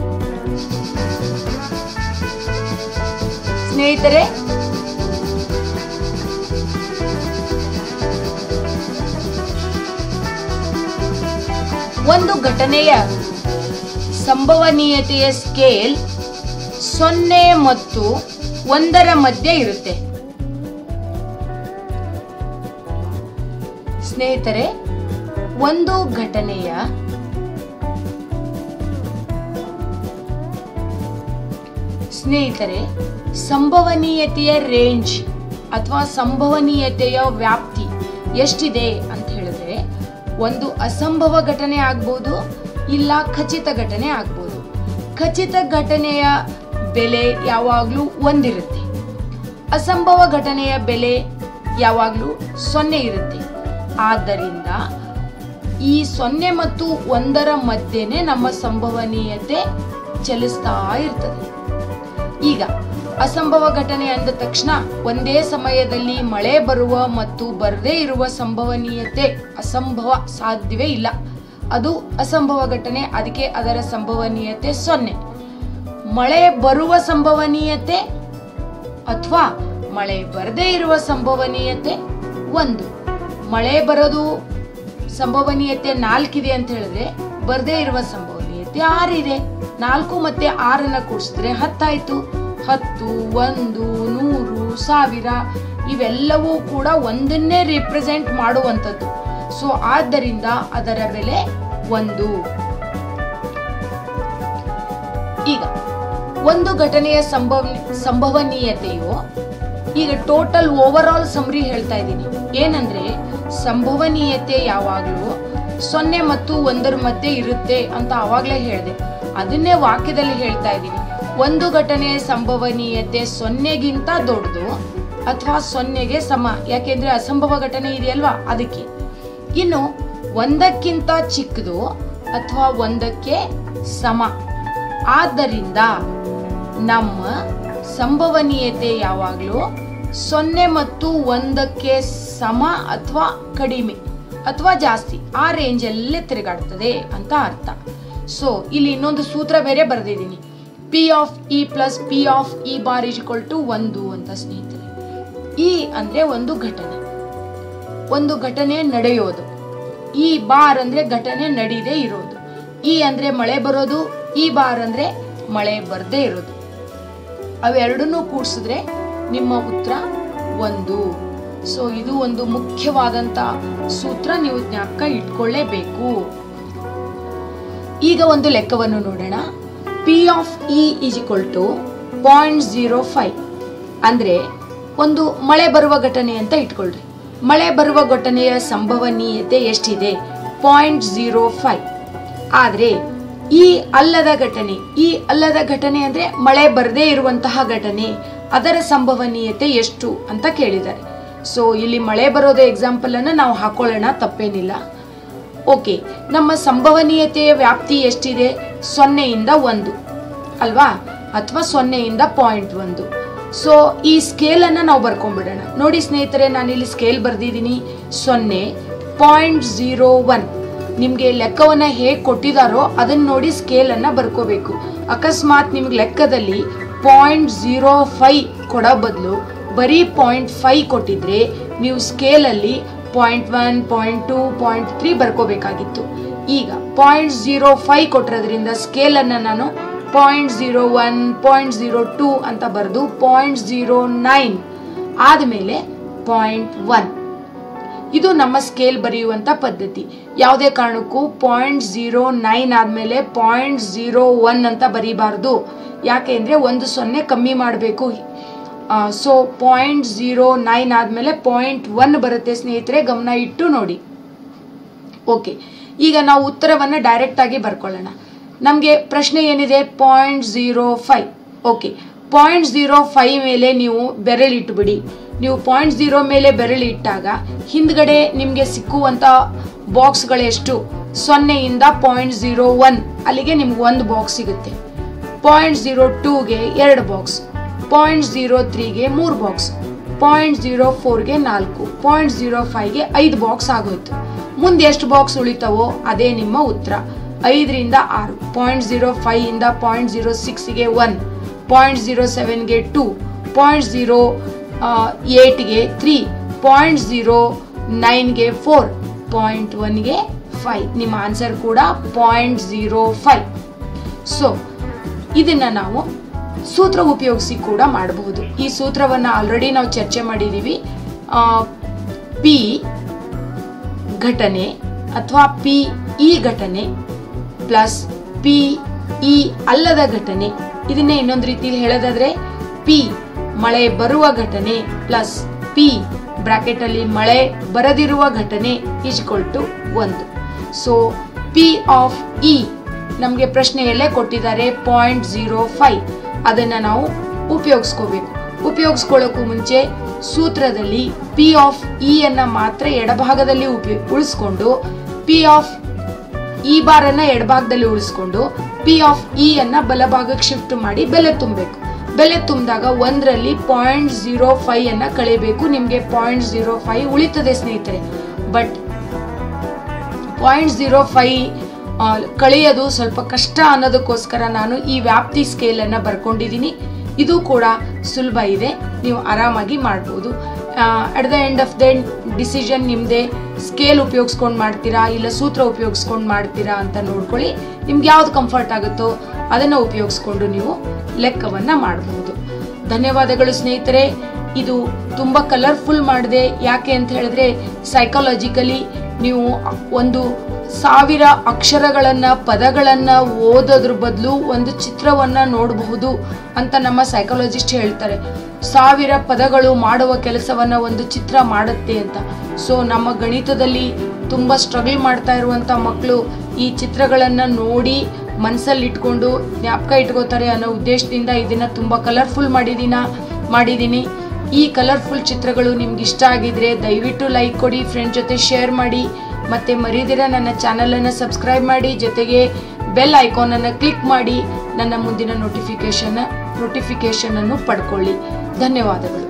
ಸ್ನೇಹಿತರೆ ಒಂದು ಘಟನೆಯ ಸಂಭವನೀಯತೆಯ ಸ್ಕೇಲ್ ಸೊನ್ನೆ ಮತ್ತು ಒಂದರ ಮಧ್ಯೆ ಇರುತ್ತೆ ಸ್ನೇಹಿತರೆ ಒಂದು ಘಟನೆಯ ಸ್ನೇಹಿತರೆ ಸಂಭವನೀಯತೆಯ ರೇಂಜ್ ಅಥವಾ ಸಂಭವನೀಯತೆಯ ವ್ಯಾಪ್ತಿ ಎಷ್ಟಿದೆ ಅಂತ ಹೇಳಿದ್ರೆ ಒಂದು ಅಸಂಭವ ಘಟನೆ ಆಗ್ಬೋದು ಇಲ್ಲ ಖಚಿತ ಘಟನೆ ಆಗ್ಬೋದು ಖಚಿತ ಘಟನೆಯ ಬೆಲೆ ಯಾವಾಗಲೂ ಒಂದಿರುತ್ತೆ ಅಸಂಭವ ಘಟನೆಯ ಬೆಲೆ ಯಾವಾಗಲೂ ಸೊನ್ನೆ ಇರುತ್ತೆ ಆದ್ದರಿಂದ ಈ ಸೊನ್ನೆ ಮತ್ತು ಒಂದರ ಮಧ್ಯೆನೆ ನಮ್ಮ ಸಂಭವನೀಯತೆ ಚಲಿಸ್ತಾ ಇರ್ತದೆ ಈಗ ಅಸಂಭವ ಘಟನೆ ಅಂದ ತಕ್ಷಣ ಒಂದೇ ಸಮಯದಲ್ಲಿ ಮಳೆ ಬರುವ ಮತ್ತು ಬರದೇ ಇರುವ ಸಂಭವನೀಯತೆ ಅಸಂಭವ ಸಾಧ್ಯವೇ ಇಲ್ಲ ಅದು ಅಸಂಭವ ಘಟನೆ ಅದಕ್ಕೆ ಅದರ ಸಂಭವನೀಯತೆ ಸೊನ್ನೆ ಮಳೆ ಬರುವ ಸಂಭವನೀಯತೆ ಅಥವಾ ಮಳೆ ಬರದೇ ಇರುವ ಸಂಭವನೀಯತೆ ಒಂದು ಮಳೆ ಬರೋದು ಸಂಭವನೀಯತೆ ನಾಲ್ಕಿದೆ ಅಂತ ಹೇಳಿದ್ರೆ ಬರದೇ ಇರುವ ಸಂಭವನೀಯತೆ ಆರಿದೆ ನಾಲ್ಕು ಮತ್ತೆ ಆರನ್ನ ಕೂಡಿಸಿದ್ರೆ ಹತ್ತಾಯ್ತು ಹತ್ತು ಒಂದು ನೂರು ಸಾವಿರ ಇವೆಲ್ಲವೂ ಕೂಡ ಒಂದನ್ನೇ ರಿಪ್ರೆಸೆಂಟ್ ಮಾಡುವಂಥದ್ದು ಸೊ ಆದ್ದರಿಂದ ಅದರ ಬೆಲೆ ಒಂದು ಈಗ ಒಂದು ಘಟನೆಯ ಸಂಭವ ಸಂಭವನೀಯತೆಯು ಈಗ ಟೋಟಲ್ ಓವರ್ ಆಲ್ ಸಮರಿ ಹೇಳ್ತಾ ಇದ್ದೀನಿ ಏನಂದ್ರೆ ಸಂಭವನೀಯತೆ ಯಾವಾಗಲೂ ಸೊನ್ನೆ ಮತ್ತು ಒಂದರ ಮಧ್ಯೆ ಇರುತ್ತೆ ಅಂತ ಆವಾಗಲೇ ಹೇಳಿದೆ ಅದನ್ನೇ ವಾಕ್ಯದಲ್ಲಿ ಹೇಳ್ತಾ ಇದ್ದೀನಿ ಒಂದು ಘಟನೆಯ ಸಂಭವನೀಯತೆ ಸೊನ್ನೆಗಿಂತ ದೊಡ್ಡದು ಅಥವಾ ಸೊನ್ನೆಗೆ ಸಮ ಯಾಕೆಂದ್ರೆ ಅಸಂಭವ ಘಟನೆ ಇದೆಯಲ್ವಾ ಅದಕ್ಕೆ ಇನ್ನು ಒಂದಕ್ಕಿಂತ ಚಿಕ್ಕದು ಅಥವಾ ಒಂದಕ್ಕೆ ಸಮ ಆದ್ದರಿಂದ ನಮ್ಮ ಸಂಭವನೀಯತೆ ಯಾವಾಗಲೂ ಸೊನ್ನೆ ಮತ್ತು ಒಂದಕ್ಕೆ ಸಮ ಅಥವಾ ಕಡಿಮೆ ಅಥವಾ ಜಾಸ್ತಿ ಆ ರೇಂಜಲ್ಲೇ ತಿರುಗಾಡ್ತದೆ ಅಂತ ಅರ್ಥ ಸೊ ಇಲ್ಲಿ ಇನ್ನೊಂದು ಸೂತ್ರ ಬೇರೆ ಬರೆದಿದ್ದೀನಿ P of E plus P of E bar is to ಒಂದು ಅಂತ ಸ್ನೇಹಿತರೆ ಇ ಅಂದ್ರೆ ಒಂದು ಘಟನೆ ಒಂದು ಘಟನೆ ನಡೆಯೋದು ಈ ಬಾರ್ ಅಂದ್ರೆ ಘಟನೆ ನಡೀದೇ ಇರೋದು ಈ ಅಂದ್ರೆ ಮಳೆ ಬರೋದು ಈ ಬಾರ್ ಅಂದ್ರೆ ಮಳೆ ಬರದೇ ಇರೋದು ಅವೆರಡನ್ನೂ ಕೂಡಿಸಿದ್ರೆ ನಿಮ್ಮ ಉತ್ತರ ಒಂದು ಸೊ ಇದು ಒಂದು ಮುಖ್ಯವಾದಂತ ಸೂತ್ರ ನೀವು ಜ್ಞಾಪಕ ಇಟ್ಕೊಳ್ಳೇಬೇಕು ಈಗ ಒಂದು ಲೆಕ್ಕವನ್ನು ನೋಡೋಣ P of E is equal to point zero five ಅಂದ್ರೆ ಒಂದು ಮಳೆ ಬರುವ ಘಟನೆ ಅಂತ ಇಟ್ಕೊಳ್ರಿ ಮಳೆ ಬರುವ ಘಟನೆಯ ಸಂಭವನೀಯತೆ ಎಷ್ಟಿದೆ ಪಾಯಿಂಟ್ ಜೀರೋ ಫೈವ್ ಆದ್ರೆ ಈ ಅಲ್ಲದ ಘಟನೆ ಈ ಅಲ್ಲದ ಘಟನೆ ಅಂದ್ರೆ ಮಳೆ ಬರದೇ ಇರುವಂತಹ ಘಟನೆ ಅದರ ಸಂಭವನೀಯತೆ ಎಷ್ಟು ಅಂತ ಕೇಳಿದ್ದಾರೆ ಸೊ ಇಲ್ಲಿ ಮಳೆ ಬರೋದು ಎಕ್ಸಾಂಪಲ್ ಅನ್ನ ನಾವು ಹಾಕೊಳ್ಳೋಣ ತಪ್ಪೇನಿಲ್ಲ ಓಕೆ ನಮ್ಮ ಸಂಭವನೀಯತೆಯ ವ್ಯಾಪ್ತಿ ಎಷ್ಟಿದೆ ಸೊನ್ನೆಯಿಂದ ಒಂದು ಅಲ್ವಾ ಅಥವಾ ಸೊನ್ನೆಯಿಂದ ಪಾಯಿಂಟ್ ಒಂದು ಸೊ ಈ ಸ್ಕೇಲ್ ಅನ್ನ ನಾವು ಬರ್ಕೊಂಡ್ಬಿಡೋಣ ನೋಡಿ ಸ್ನೇಹಿತರೆ ನಾನು ಇಲ್ಲಿ ಸ್ಕೇಲ್ ಬರ್ದಿದ್ದೀನಿ ಸೊನ್ನೆ ಪಾಯಿಂಟ್ ಜೀರೋ ಒನ್ ನಿಮ್ಗೆ ಲೆಕ್ಕವನ್ನ ಹೇಗೆ ಕೊಟ್ಟಿದಾರೋ ಅದನ್ನ ನೋಡಿ ಸ್ಕೇಲ್ ಅನ್ನ ಬರ್ಕೋಬೇಕು ಅಕಸ್ಮಾತ್ ನಿಮ್ಗೆ ಲೆಕ್ಕದಲ್ಲಿ ಪಾಯಿಂಟ್ ಜೀರೋ ಫೈ ಕೊಡೋ ಬದಲು ಬರೀ ಪಾಯಿಂಟ್ ಫೈ ಕೊಟ್ಟಿದ್ರೆ ನೀವು ಸ್ಕೇಲಲ್ಲಿ point one point two point three ಬರ್ಕೋಬೇಕಾಗಿತ್ತು ಈಗ ಪಾಯಿಂಟ್ ಜೀರೋ ಫೈ ಕೊಟ್ಟಿರೋದ್ರಿಂದ ಸ್ಕೇಲ್ ಅನ್ನ ನಾನು point zero one point zero two ಅಂತ ಬರೆದು ಪಾಯಿಂಟ್ ಜೀರೋ ನೈನ್ ಆದಮೇಲೆ ಪಾಯಿಂಟ್ ಒನ್ ಇದು ನಮ್ಮ ಸ್ಕೇಲ್ ಬರೆಯುವಂತ ಪದ್ಧತಿ ಯಾವುದೇ ಕಾರಣಕ್ಕೂ ಪಾಯಿಂಟ್ ಜೀರೋ ನೈನ್ ಆದ್ಮೇಲೆ ಪಾಯಿಂಟ್ ಜೀರೋ ಒನ್ ಅಂತ ಬರೀಬಾರ್ದು ಯಾಕೆಂದ್ರೆ ಒಂದು ಸೊನ್ನೆ ಕಮ್ಮಿ ಮಾಡಬೇಕು ಸೊ ಪಾಯಿಂಟ್ ಜೀರೋ ನೈನ್ ಆದ್ಮೇಲೆ ಪಾಯಿಂಟ್ ಒನ್ ಬರುತ್ತೆ ಸ್ನೇಹಿತರೆ ಗಮನ ಇಟ್ಟು ನೋಡಿ ಓಕೆ ಈಗ ನಾವು ಉತ್ತರವನ್ನ ಡೈರೆಕ್ಟ್ ಆಗಿ ಬರ್ಕೊಳ್ಳೋಣ ನಮಗೆ ಪ್ರಶ್ನೆ ಏನಿದೆ point zero five okay point zero five ಮೇಲೆ ನೀವು ಬೆರಳಿಟ್ಬಿಡಿ ನೀವು ಪಾಯಿಂಟ್ ಜೀರೋ ಮೇಲೆ ಬೆರಳಿಟ್ಟಾಗ ಹಿಂದ್ಗಡೆ ನಿಮಗೆ ಸಿಕ್ಕುವಂತ ಬಾಕ್ಸ್ಗಳೆಷ್ಟು ಸೊನ್ನೆಯಿಂದ ಪಾಯಿಂಟ್ ಜೀರೋ ಒನ್ ಅಲ್ಲಿಗೆ ನಿಮ್ಗೆ ಒಂದು ಬಾಕ್ಸ್ ಸಿಗುತ್ತೆ ಪಾಯಿಂಟ್ ಜೀರೋ ಟೂಗೆ ಎರಡು ಬಾಕ್ಸ್ ಪಾಯಿಂಟ್ ಜೀರೋ ತ್ರೀಗೆ ಮೂರು ಬಾಕ್ಸ್ ಪಾಯಿಂಟ್ ಜೀರೋ ಫೋರ್ಗೆ ನಾಲ್ಕು ಪಾಯಿಂಟ್ ಜೀರೋ ಫೈವ್ಗೆ ಐದು ಬಾಕ್ಸ್ ಆಗೋಯ್ತು ಮುಂದೆ ಎಷ್ಟು ಬಾಕ್ಸ್ ಉಳಿತಾವೋ ಅದೇ ನಿಮ್ಮ ಉತ್ತರ ಐದರಿಂದ ಆರು ಪಾಯಿಂಟ್ ಜೀರೋ ಫೈವ್ ಇಂದ ಪಾಯಿಂಟ್ ಜೀರೋ ಸಿಕ್ಸ್ಗೆ ಒನ್ ಪಾಯಿಂಟ್ ಜೀರೋ ಸೆವೆನ್ಗೆ ಟೂ ಪಾಯಿಂಟ್ ಜೀರೋ ಏಟ್ಗೆ ತ್ರೀ ಪಾಯಿಂಟ್ ಜೀರೋ ನೈನ್ಗೆ ಫೋರ್ ಪಾಯಿಂಟ್ ಒನ್ಗೆ ಫೈವ್ ನಿಮ್ಮ ಆನ್ಸರ್ ಕೂಡ ಪಾಯಿಂಟ್ ಜೀರೋ ಫೈವ್ ಸೊ ಇದನ್ನ ನಾವು ಸೂತ್ರ ಉಪಯೋಗಿಸಿ ಕೂಡ ಮಾಡಬಹುದು ಈ ಸೂತ್ರವನ್ನ ಆಲ್ರೆಡಿ ನಾವು ಚರ್ಚೆ ಮಾಡಿದೀವಿ ಪಿ ಘಟನೆ ಅಥವಾ ಪಿ ಇ ಘಟನೆ ಪ್ಲಸ್ ಪಿ ಇ ಅಲ್ಲದ ಘಟನೆ ಇದನ್ನೇ ಇನ್ನೊಂದು ರೀತಿಯಲ್ಲಿ ಹೇಳೋದಾದ್ರೆ ಪಿ ಮಳೆ ಬರುವ ಘಟನೆ ಪ್ಲಸ್ ಪಿ ಬ್ರಾಕೆಟ್ ಅಲ್ಲಿ ಮಳೆ ಬರದಿರುವ ಘಟನೆ ಈಜ್ಕೊಲ್ ಟು ಒಂದು ಸೊ ಪಿ ಆಫ್ ಇ ನಮಗೆ ಪ್ರಶ್ನೆಯಲ್ಲೇ ಕೊಟ್ಟಿದ್ದಾರೆ ಪಾಯಿಂಟ್ ಜೀರೋ ಫೈವ್ ಅದನ್ನ ನಾವು ಉಪಯೋಗಿಸ್ಕೋಬೇಕು ಉಪಯೋಗಿಸ್ಕೊಳ್ಳೋಕ್ಕೂ ಮುಂಚೆ ಸೂತ್ರದಲ್ಲಿ ಪಿ ಆಫ್ ಇ ಅನ್ನ ಮಾತ್ರ ಎಡಭಾಗದಲ್ಲಿ ಉಪಯೋ ಉಳಿಸ್ಕೊಂಡು ಪಿ ಆಫ್ ಈ ಬಾರ್ ಅನ್ನ ಎಡಭಾಗದಲ್ಲಿ ಉಳಿಸ್ಕೊಂಡು ಪಿ ಆಫ್ ಇ ಅನ್ನ ಬಲಭಾಗಕ್ಕೆ ಶಿಫ್ಟ್ ಮಾಡಿ ಬೆಲೆ ತುಂಬಬೇಕು ಬೆಲೆ ತುಂಬಿದಾಗ ಒಂದರಲ್ಲಿ ಪಾಯಿಂಟ್ ಜೀರೋ ಫೈವ್ ಅನ್ನ ಕಳಿಬೇಕು ನಿಮ್ಗೆ ಪಾಯಿಂಟ್ ಜೀರೋ ಫೈವ್ ಉಳಿತದೆ ಸ್ನೇಹಿತರೆ ಬಟ್ ಪಾಯಿಂಟ್ ಜೀರೋ ಫೈವ್ ಕಳೆಯೋದು ಸ್ವಲ್ಪ ಕಷ್ಟ ಅನ್ನೋದಕ್ಕೋಸ್ಕರ ನಾನು ಈ ವ್ಯಾಪ್ತಿ ಸ್ಕೇಲ್ ಅನ್ನ ಬರ್ಕೊಂಡಿದ್ದೀನಿ ಇದು ಕೂಡ ಸುಲಭ ಇದೆ ನೀವು ಆರಾಮಾಗಿ ಮಾಡ್ಬೋದು at the end of the decision ನಿಮ್ಮದೇ ಸ್ಕೇಲ್ ಉಪಯೋಗಿಸ್ಕೊಂಡು ಮಾಡ್ತೀರಾ ಇಲ್ಲ ಸೂತ್ರ ಉಪಯೋಗಿಸ್ಕೊಂಡು ಮಾಡ್ತೀರಾ ಅಂತ ನೋಡ್ಕೊಳ್ಳಿ ನಿಮ್ಗೆ ಯಾವ್ದು ಕಂಫರ್ಟ್ ಆಗುತ್ತೋ ಅದನ್ನು ಉಪಯೋಗಿಸ್ಕೊಂಡು ನೀವು ಲೆಕ್ಕವನ್ನ ಮಾಡಬಹುದು ಧನ್ಯವಾದಗಳು ಸ್ನೇಹಿತರೆ ಇದು ತುಂಬ ಕಲರ್ಫುಲ್ ಮಾಡಿದೆ ಯಾಕೆ ಅಂತ ಹೇಳಿದ್ರೆ ಸೈಕಾಲಜಿಕಲಿ ನೀವು ಒಂದು ಸಾವಿರ ಅಕ್ಷರಗಳನ್ನು ಪದಗಳನ್ನು ಓದೋದ್ರ ಬದಲು ಒಂದು ಚಿತ್ರವನ್ನು ನೋಡಬಹುದು ಅಂತ ನಮ್ಮ ಸೈಕಾಲಜಿಸ್ಟ್ ಹೇಳ್ತಾರೆ ಸಾವಿರ ಪದಗಳು ಮಾಡುವ ಕೆಲಸವನ್ನು ಒಂದು ಚಿತ್ರ ಮಾಡುತ್ತೆ ಅಂತ ಸೊ ನಮ್ಮ ಗಣಿತದಲ್ಲಿ ತುಂಬ ಸ್ಟ್ರಗಲ್ ಮಾಡ್ತಾ ಇರುವಂಥ ಮಕ್ಕಳು ಈ ಚಿತ್ರಗಳನ್ನು ನೋಡಿ ಮನಸ್ಸಲ್ಲಿ ಇಟ್ಕೊಂಡು ಜ್ಞಾಪಕ ಇಟ್ಕೋತಾರೆ ಅನ್ನೋ ಉದ್ದೇಶದಿಂದ ಇದನ್ನು ತುಂಬ ಕಲರ್ಫುಲ್ ಮಾಡಿದ್ದೀನ ಮಾಡಿದ್ದೀನಿ ಈ ಕಲರ್ಫುಲ್ ಚಿತ್ರಗಳು ನಿಮ್ಗೆ ಇಷ್ಟ ಆಗಿದ್ರೆ ದಯವಿಟ್ಟು ಲೈಕ್ ಕೊಡಿ ಫ್ರೆಂಡ್ ಜೊತೆ ಶೇರ್ ಮಾಡಿ ಮತ್ತು ಮರೀದಿರ ನನ್ನ ಚಾನಲನ್ನು ಸಬ್ಸ್ಕ್ರೈಬ್ ಮಾಡಿ ಜೊತೆಗೆ ಬೆಲ್ ಐಕಾನನ್ನು ಕ್ಲಿಕ್ ಮಾಡಿ ನನ್ನ ಮುಂದಿನ ನೋಟಿಫಿಕೇಷನ್ ನೋಟಿಫಿಕೇಷನನ್ನು ಪಡ್ಕೊಳ್ಳಿ ಧನ್ಯವಾದಗಳು